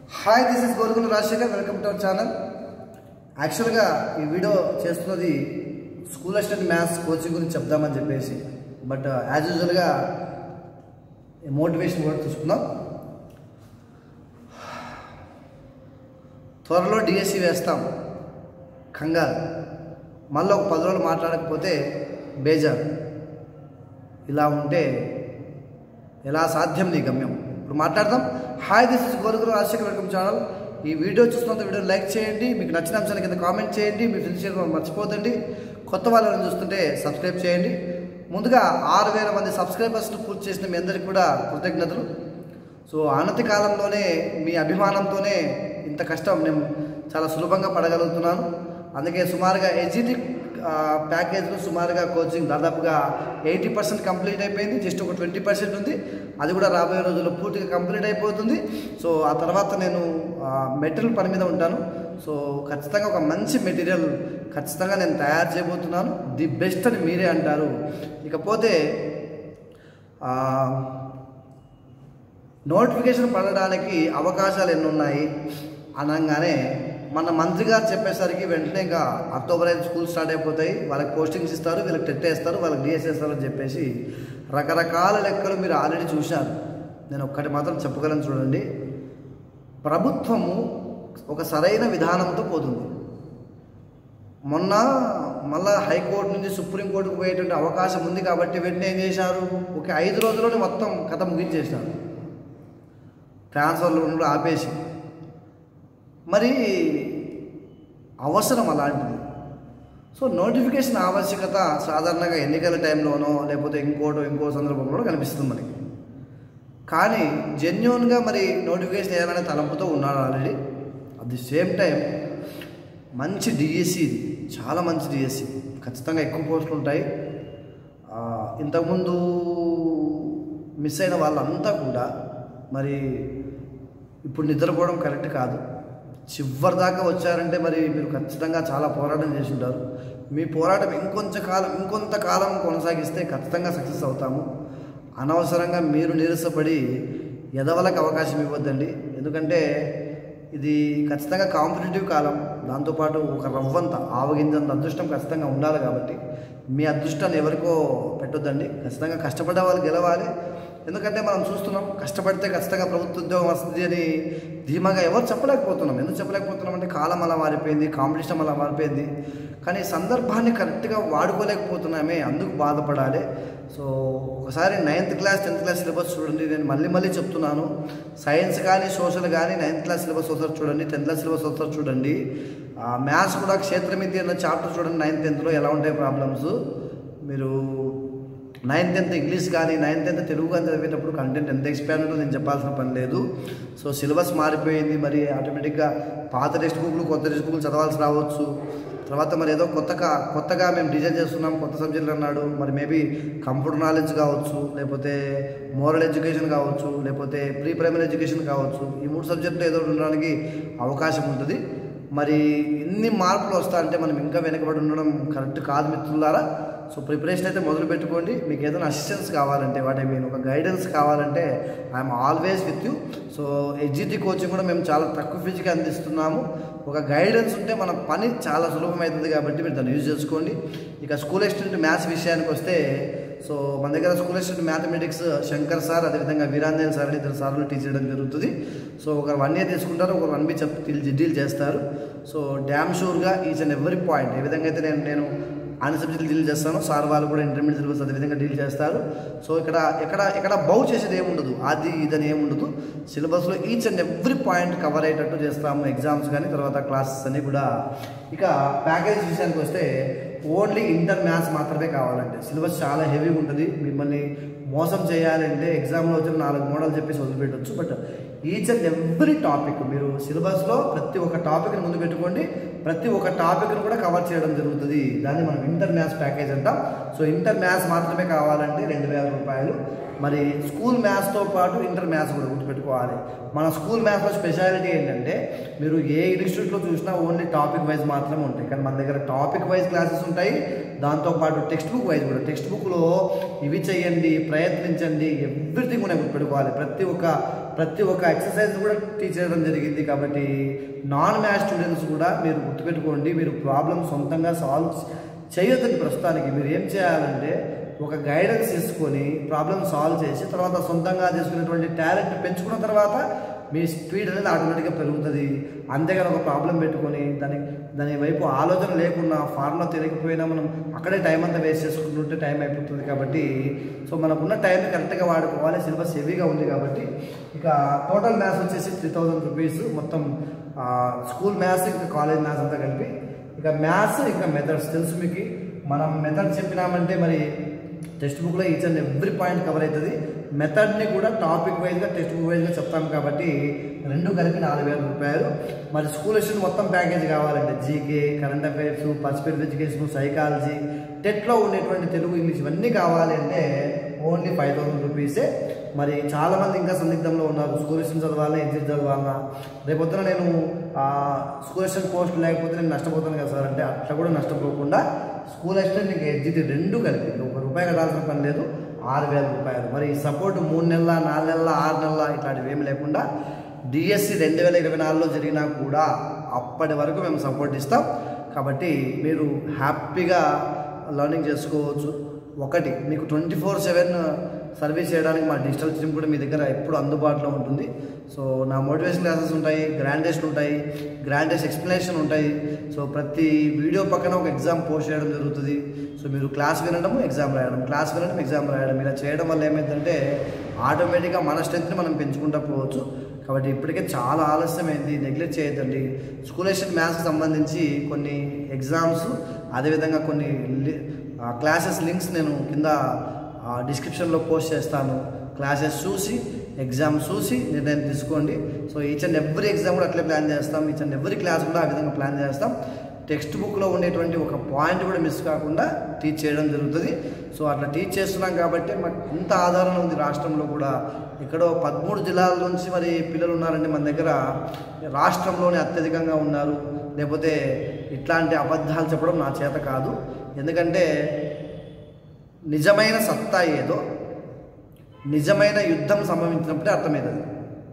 hi this is Gorugula Rajasekhar welcome to our channel యాక్చువల్గా ఈ video చేస్తున్నది స్కూల్ అసిస్టెంట్ మ్యాథ్స్ కోచింగ్ గురించి చెప్దామని చెప్పేసి బట్ యాజ్ యూజువల్గా మోటివేషన్ కూడా తీసుకుందాం త్వరలో డిఎస్సి వేస్తాం కంగారు మళ్ళీ ఒక పది రోజులు మాట్లాడకపోతే బేజార్ ఇలా ఉంటే ఎలా సాధ్యం నీ గమ్యం ఇప్పుడు మాట్లాడదాం hi this is Goruguru Rajasekhar welcome channel ఈ వీడియో చూస్తున్నంత వీడియో లైక్ చేయండి మీకు నచ్చిన అంశాల కింద కామెంట్ చేయండి మీ ఫ్రెండ్స్ చేయడం మర్చిపోతండి కొత్త వాళ్ళని చూస్తుంటే సబ్స్క్రైబ్ చేయండి ముందుగా ఆరు వేల మంది సబ్స్క్రైబర్స్ను పూర్తి చేసిన మీ అందరికీ కూడా కృతజ్ఞతలు సో అనతి కాలంలోనే మీ అభిమానంతోనే ఇంత కష్టం నేను చాలా సులభంగా పడగలుగుతున్నాను అందుకే సుమారుగా ఎజిటి ప్యాకేజ్లో సుమారుగా కోచింగ్ దాదాపుగా ఎయిటీ పర్సెంట్ కంప్లీట్ అయిపోయింది జస్ట్ ఒక ట్వంటీ పర్సెంట్ ఉంది అది కూడా రాబోయే రోజుల్లో పూర్తిగా కంప్లీట్ అయిపోతుంది సో ఆ తర్వాత నేను మెటీరియల్ పని మీద ఉంటాను సో ఖచ్చితంగా ఒక మంచి మెటీరియల్ ఖచ్చితంగా నేను తయారు చేయబోతున్నాను ది బెస్ట్ అని మీరే అంటారు ఇకపోతే ఆ, నోటిఫికేషన్ పడడానికి అవకాశాలు ఎన్ని ఉన్నాయి అనగానే మన మంత్రి గారు చెప్పేసరికి వెంటనే ఇంకా అక్టోబర్ ఐదు స్కూల్ స్టార్ట్ అయిపోతాయి వాళ్ళకి పోస్టింగ్స్ ఇస్తారు వీళ్ళకి టెట్ వేస్తారు వాళ్ళకి డిఎస్ వేస్తారు అని చెప్పేసి రకరకాల లెక్కలు మీరు ఆల్రెడీ చూశారు నేను ఒక్కటి మాత్రం చెప్పగలను చూడండి ప్రభుత్వము ఒక సరైన విధానంతో పోతుంది మొన్న మళ్ళా హైకోర్టు నుంచి సుప్రీంకోర్టుకు పోయేటువంటి అవకాశం ఉంది కాబట్టి వెంటనే ఏం చేశారు ఒక ఐదు రోజుల్లోనే మొత్తం కథ ముగించేశారు ట్రాన్స్ఫర్లు ఉండడం ఆపేసి మరి అవసరం అలాంటిది సో నోటిఫికేషన్ ఆవశ్యకత సాధారణంగా ఎన్నికల టైంలోనో లేకపోతే ఇంకోటో ఇంకో సందర్భంలో కనిపిస్తుంది మనకి కానీ జెన్యున్గా మరి నోటిఫికేషన్ వేయాలనే తలంపుతో ఉన్నాడు already at the same time మంచి డిఎస్సి ఇది చాలా మంచి డిఎస్సి ఖచ్చితంగా ఎక్కువ పోస్టులు ఉంటాయి ఆ, ఇంతకుముందు మిస్ అయిన వాళ్ళంతా కూడా మరి ఇప్పుడు నిద్రపోవడం కరెక్ట్ కాదు చివరి దాకా వచ్చారంటే మరి మీరు ఖచ్చితంగా చాలా పోరాటం చేసి ఉంటారు మీ పోరాటం ఇంకొంచెం కాలం ఇంకొంత కాలం కొనసాగిస్తే ఖచ్చితంగా సక్సెస్ అవుతాము అనవసరంగా మీరు నీరసపడి ఎదవలకు అవకాశం ఇవ్వద్దండి ఎందుకంటే ఇది ఖచ్చితంగా కాంపిటేటివ్ కాలం దాంతోపాటు ఒక రవ్వంత ఆవగింజంత అదృష్టం ఖచ్చితంగా ఉండాలి కాబట్టి మీ అదృష్టాన్ని ఎవరికో పెట్టొద్దండి ఖచ్చితంగా కష్టపడే వాళ్ళు గెలవాలి ఎందుకంటే మనం చూస్తున్నాం కష్టపడితే ఖచ్చితంగా ప్రభుత్వ ఉద్యోగం వస్తుంది అని ధీమాగా ఎవరు చెప్పలేకపోతున్నాం ఎందుకు చెప్పలేకపోతున్నాం అంటే కాలం అలా మారిపోయింది కాంపిటీషన్ అలా మారిపోయింది కానీ సందర్భాన్ని కరెక్ట్గా వాడుకోలేకపోతున్నామే అందుకు బాధపడాలి సో ఒకసారి ninth class tenth class syllabus చూడండి నేను మళ్ళీ మళ్ళీ చెప్తున్నాను సైన్స్ కానీ సోషల్ కానీ నైన్త్ క్లాస్ సిలబస్ ఒకసారి చూడండి టెన్త్ క్లాస్ సిలబస్ ఒకసారి చూడండి మ్యాథ్స్ కూడా క్షేత్రమితి అన్న చాప్టర్ చూడండి నైన్త్ టెన్త్లో ఎలా ఉంటాయి ప్రాబ్లమ్స్ మీరు నైన్త్ టెన్త్ ఇంగ్లీష్ కానీ నైన్త్ టెన్త్ తెలుగు కానీ చదివేటప్పుడు కంటెంట్ ఎంత ఎక్స్పాండ్ ఉంటుందో నేను చెప్పాల్సిన పని లేదు సో సిలబస్ మారిపోయింది మరి ఆటోమేటిక్గా పాత టెక్స్ట్ బుక్లు కొత్త టెక్స్ట్ బుక్లు చదవాల్సి రావచ్చు తర్వాత మరి ఏదో కొత్తగా కొత్తగా మేము డిజైన్ చేస్తున్నాం కొత్త సబ్జెక్టులు అన్నాడు మరి మేబీ కంప్యూటర్ నాలెడ్జ్ కావచ్చు లేకపోతే మోరల్ ఎడ్యుకేషన్ కావచ్చు లేకపోతే ప్రీ ప్రైమరీ ఎడ్యుకేషన్ కావచ్చు ఈ మూడు సబ్జెక్టులు ఏదో ఒకటి ఉండడానికి అవకాశం ఉంటుంది మరి ఇన్ని మార్పులు వస్తా అంటే మనం ఇంకా వెనకబడి ఉండడం కరెక్ట్ కాదు మిత్రులారా సో ప్రిపరేషన్ అయితే మొదలు పెట్టుకోండి మీకు ఏదైనా అసిస్టెన్స్ కావాలంటే వాటి మీన్ ఒక గైడెన్స్ కావాలంటే I'm always with you so ఎడ్జిటి కోచింగ్ కూడా మేము చాలా తక్కువ ఫీజుకి అందిస్తున్నాము ఒక గైడెన్స్ ఉంటే మన పని చాలా సులభమవుతుంది కాబట్టి మీరు దాన్ని యూజ్ చేసుకోండి ఇక స్కూల్ ఎక్స్టెంట్ మ్యాథ్స్ విషయానికి వస్తే సో మన దగ్గర school extent mathematics Shankar sir అదేవిధంగా వీరాంజన్ సార్ అని ఇద్దరు సార్లు టీచ్ చేయడం జరుగుతుంది సో ఒకరు వన్ ఇయర్ తీసుకుంటారు ఒకరు వన్ బి చెప్ డీల్ చేస్తారు సో డ్యామ్ షూర్గా ఈచ్ అండ్ ఎవ్రీ పాయింట్ ఏ విధంగా అయితే నేను నేను అన్ని సబ్జెక్టులు డీల్ చేస్తాను సార్ వాళ్ళు కూడా ఇంటర్మీడియట్ సిలబస్ అదే విధంగా డీల్ చేస్తారు సో ఇక్కడ ఎక్కడ ఎక్కడ బౌ చేసేది ఏముండదు అది ఇదని ఏముండదు సిలబస్లో each and every point cover అయ్యేటట్టు చేస్తాము ఎగ్జామ్స్ కానీ తర్వాత క్లాసెస్ అన్నీ కూడా ఇక ప్యాకేజ్ విషయానికి వస్తే ఓన్లీ ఇంటర్ మ్యాథ్స్ మాత్రమే కావాలంటే సిలబస్ చాలా హెవీగా ఉంటుంది మిమ్మల్ని మోసం చేయాలంటే ఎగ్జామ్లో వచ్చిన నాలుగు మోడల్ చెప్పేసి వదిలిపెట్టవచ్చు but each and every topic మీరు సిలబస్లో ప్రతి ఒక్క టాపిక్ని ముందు పెట్టుకోండి ప్రతి ఒక్క టాపిక్ని కూడా కవర్ చేయడం జరుగుతుంది దాన్ని మనం ఇంటర్ మ్యాథ్స్ ప్యాకేజ్ అంటాం సో ఇంటర్ మ్యాథ్స్ మాత్రమే కావాలంటే రెండు వేల రూపాయలు మరి స్కూల్ మ్యాథ్స్తో పాటు ఇంటర్ మ్యాథ్స్ కూడా గుర్తుపెట్టుకోవాలి మన స్కూల్ మ్యాథ్స్లో స్పెషాలిటీ ఏంటంటే మీరు ఏ ఇన్స్టిట్యూట్లో చూసినా ఓన్లీ టాపిక్ వైజ్ మాత్రమే ఉంటాయి కానీ మన దగ్గర టాపిక్ వైజ్ క్లాసెస్ ఉంటాయి దాంతోపాటు టెక్స్ట్ బుక్ వైజ్ కూడా టెక్స్ట్ బుక్లో ఇవి చేయండి ప్రయత్నించండి ఎవ్రీథింగ్ కూడా గుర్తుపెట్టుకోవాలి ప్రతి ఒక్క ప్రతి ఒక్క ఎక్సర్సైజ్ కూడా టీచ్ చేయడం జరిగింది కాబట్టి నాన్ మ్యాథ్స్ స్టూడెంట్స్ కూడా మీరు గుర్తుపెట్టుకోండి మీరు ప్రాబ్లమ్ సొంతంగా సాల్వ్ చేయొద్దండి ప్రస్తుతానికి మీరు ఏం చేయాలంటే ఒక గైడెన్స్ తీసుకొని ప్రాబ్లమ్ సాల్వ్ చేసి తర్వాత సొంతంగా చేసుకునేటువంటి టాలెంట్ పెంచుకున్న తర్వాత మీ స్పీడ్ అనేది ఆటోమేటిక్గా పెరుగుతుంది అంతేగాని ఒక ప్రాబ్లం పెట్టుకొని దాని దాని వైపు ఆలోచన లేకుండా ఫార్ములా తెలియకపోయినా మనం అక్కడే టైం అంతా వేస్ట్ చేసుకుంటుంటే టైం అయిపోతుంది కాబట్టి సో మనకున్న టైంని కరెక్ట్గా వాడుకోవాలి సిలబస్ హెవీగా ఉంది కాబట్టి ఇక టోటల్ మ్యాథ్స్ వచ్చేసి త్రీ థౌజండ్ రూపీస్ మొత్తం ఆ, స్కూల్ మ్యాథ్స్ ఇంకా కాలేజ్ మ్యాథ్స్ అంతా కలిపి ఇక మ్యాథ్స్ ఇంకా మెథడ్స్ తెలుసు మీకు మనం మెథడ్ చెప్పినామంటే మరి టెక్స్ట్ బుక్లో each and every point cover అవుతుంది మెథడ్ని కూడా టాపిక్ వైజ్గా టెక్స్ట్ బుక్ వైజ్గా చెప్తాం కాబట్టి రెండు కలిపి నాలుగు వేల రూపాయలు మరి స్కూల్ ఎడ్యుకేషన్ మొత్తం ప్యాకేజ్ కావాలంటే GK current affairs perspective education psychology టెట్లో ఉండేటువంటి తెలుగు ఇంగ్లీష్ ఇవన్నీ కావాలి అంటే ఓన్లీ ఫైవ్ థౌసండ్ రూపీసే మరి చాలామంది ఇంకా సందిగ్ధంలో ఉన్నారు స్కూల్ ఎడ్యుకేషన్ చదవాలా ఎగ్జిట్ చదవాలా రేపొద్దున నేను ఆ, స్కూల్ ఎడ్యుకేషన్ పోస్ట్ లేకపోతే నేను నష్టపోతాను కదా సార్ అంటే అట్లా కూడా నష్టపోకుండా స్కూల్ అసిస్టెంట్ నీకు ఎగ్జిట్ రెండు కలిపి ఒక రూపాయి కట్టాల్సిన పని లేదు ఆరు వేల రూపాయలు మరి సపోర్ట్ మూడు నెలల నాలుగు నెలల ఆరు నెలల ఇట్లాంటివి ఏమి లేకుండా డిఎస్సి రెండు వేల ఇరవై నాలుగులో జరిగినా కూడా అప్పటి వరకు మేము సపోర్ట్ ఇస్తాం కాబట్టి మీరు హ్యాపీగా లర్నింగ్ చేసుకోవచ్చు ఒకటి మీకు ట్వంటీ ఫోర్ సెవెన్ సర్వీస్ చేయడానికి మా డిజిటల్ టీమ్ కూడా మీ దగ్గర ఎప్పుడు అందుబాటులో ఉంటుంది సో నా మోటివేషన్ క్లాసెస్ ఉంటాయి గ్రాండ్ టెస్ట్ ఉంటాయి గ్రాండ్ టెస్ట్ ఎక్స్ప్లెనేషన్ ఉంటాయి సో ప్రతి వీడియో పక్కన ఒక ఎగ్జామ్ పోస్ట్ చేయడం జరుగుతుంది సో మీరు క్లాస్ వినడం ఎగ్జామ్ రాయడం క్లాస్ వినడం ఎగ్జామ్ రాయడం ఇలా చేయడం వల్ల ఏమైందంటే ఆటోమేటిక్గా మన స్ట్రెంత్ని మనం పెంచుకుంటూ పోవచ్చు కాబట్టి ఇప్పటికే చాలా ఆలస్యమైంది నెగ్లెక్ట్ చేయొద్దండి స్కూల్ ఎస్టేట్ మ్యాథ్స్కి సంబంధించి కొన్ని ఎగ్జామ్స్ అదేవిధంగా కొన్ని లి- ఆ, క్లాసెస్ లింక్స్ నేను కింద ఆ, డిస్క్రిప్షన్లో పోస్ట్ చేస్తాను క్లాసెస్ చూసి ఎగ్జామ్ చూసి నిర్ణయం తీసుకోండి so each and every exam కూడా అట్లే ప్లాన్ చేస్తాం ఈచ్ అండ్ ఎవ్రీ క్లాస్ కూడా ఆ విధంగా ప్లాన్ చేస్తాం టెక్స్ట్ బుక్లో ఉండేటువంటి ఒక పాయింట్ కూడా మిస్ కాకుండా టీచ్ చేయడం జరుగుతుంది సో అట్లా టీచ్ చేస్తున్నాం కాబట్టి మాకు ఇంత ఆధారం ఉంది రాష్ట్రంలో కూడా ఎక్కడో పదమూడు జిల్లాల నుంచి మరి పిల్లలు ఉన్నారంటే మన దగ్గర రాష్ట్రంలోనే అత్యధికంగా ఉన్నారు లేకపోతే ఇట్లాంటి అబద్ధాలు చెప్పడం నా చేత కాదు ఎందుకంటే నిజమైన సత్తా ఏదో నిజమైన యుద్ధం సంభవించినప్పుడే అర్థమవుతుంది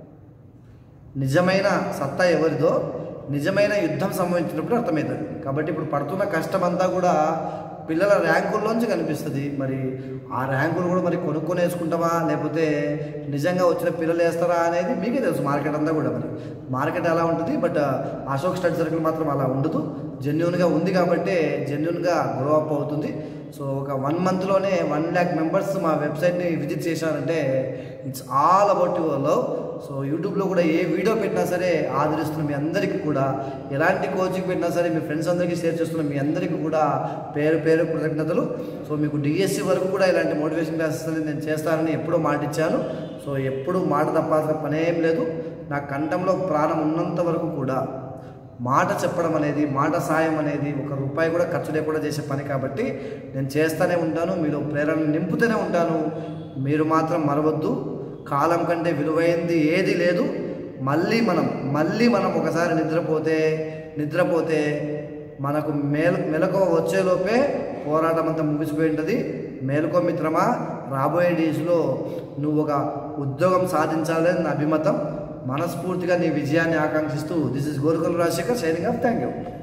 నిజమైన సత్తా ఎవరిదో నిజమైన యుద్ధం సంభవించినప్పుడు అర్థమవుతుంది కాబట్టి ఇప్పుడు పడుతున్న కష్టం అంతా కూడా పిల్లల ర్యాంకుల్లోంచి కనిపిస్తుంది మరి ఆ ర్యాంకులు కూడా మరి కొనుక్కొని వేసుకుంటామా లేకపోతే నిజంగా వచ్చిన పిల్లలు వేస్తారా అనేది మీకే తెలుసు మార్కెట్ అంతా కూడా మరి మార్కెట్ అలా ఉంటుంది బట్ అశోక్ స్టడీ సర్కిల్ మాత్రం అలా ఉండదు జెన్యున్గా ఉంది కాబట్టి జెన్యున్గా గ్రో అప్ అవుతుంది సో ఒక వన్ మంత్లోనే వన్ ల్యాక్ మెంబర్స్ మా వెబ్సైట్ని విజిట్ చేశారంటే it's all about your love so యూట్యూబ్లో కూడా ఏ వీడియో పెట్టినా సరే ఆదరిస్తున్న మీ అందరికీ కూడా ఎలాంటి కోచింగ్ పెట్టినా సరే మీ ఫ్రెండ్స్ అందరికీ షేర్ చేస్తున్న మీ అందరికీ కూడా పేరు పేరు కృతజ్ఞతలు సో మీకు డిఎస్సి వరకు కూడా ఇలాంటి మోటివేషన్ క్లాసెస్ అనేది నేను చేస్తానని ఎప్పుడో మాట ఇచ్చాను సో ఎప్పుడు మాట తప్పాల్సిన పని ఏం లేదు నా కంఠంలో ప్రాణం ఉన్నంత వరకు కూడా మాట చెప్పడం అనేది మాట సాయం అనేది ఒక రూపాయి కూడా ఖర్చు లేకుండా చేసే పని కాబట్టి నేను చేస్తూనే ఉంటాను మీలో ప్రేరణ నింపుతూనే ఉంటాను మీరు మాత్రం మరవద్దు కాలం కంటే విలువైంది ఏది లేదు మళ్ళీ మనం మళ్ళీ మనం ఒకసారి నిద్రపోతే నిద్రపోతే మనకు మేలు మెలకువ వచ్చేలోపే పోరాటం అంతా ముగిసిపోయి ఉంటుంది మేలుకో మిత్రమా రాబోయే డేస్లో నువ్వు ఒక ఉద్యోగం సాధించాలని నా అభిమతం మనస్ఫూర్తిగా నీ విజయాన్ని ఆకాంక్షిస్తూ this is Gorukula Rajasekhar signing off thank you